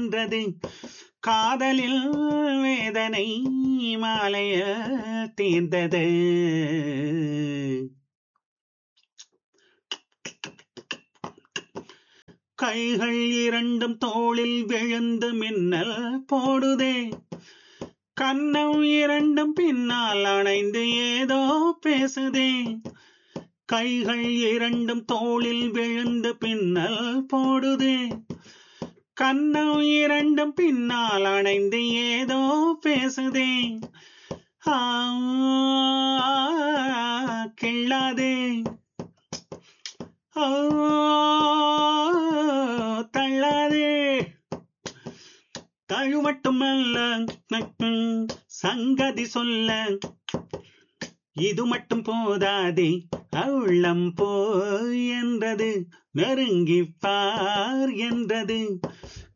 என்றது காதலில் வேதனை மாலைய தீர்ந்தது கைகள் இரண்டும் தோளில் விழுந்து மின்னல் போடுதே கன்னம் இரண்டும் பின்னால் அணைந்து ஏதோ பேசுதே கைகள் இரண்டும் தோளில் விழுந்து பின்னல் போடுதே கன்னம் இரண்டும் பின்னால் அணைந்து ஏதோ பேசுதே ஆ, கிள்ளாதே ஆ, தள்ளாதே தழு மட்டுமல்ல நக்கும் சங்கதி சொல்ல இது மட்டும் போதாதே உள்ளம் போ என்றது நெருங்கி பார் என்றது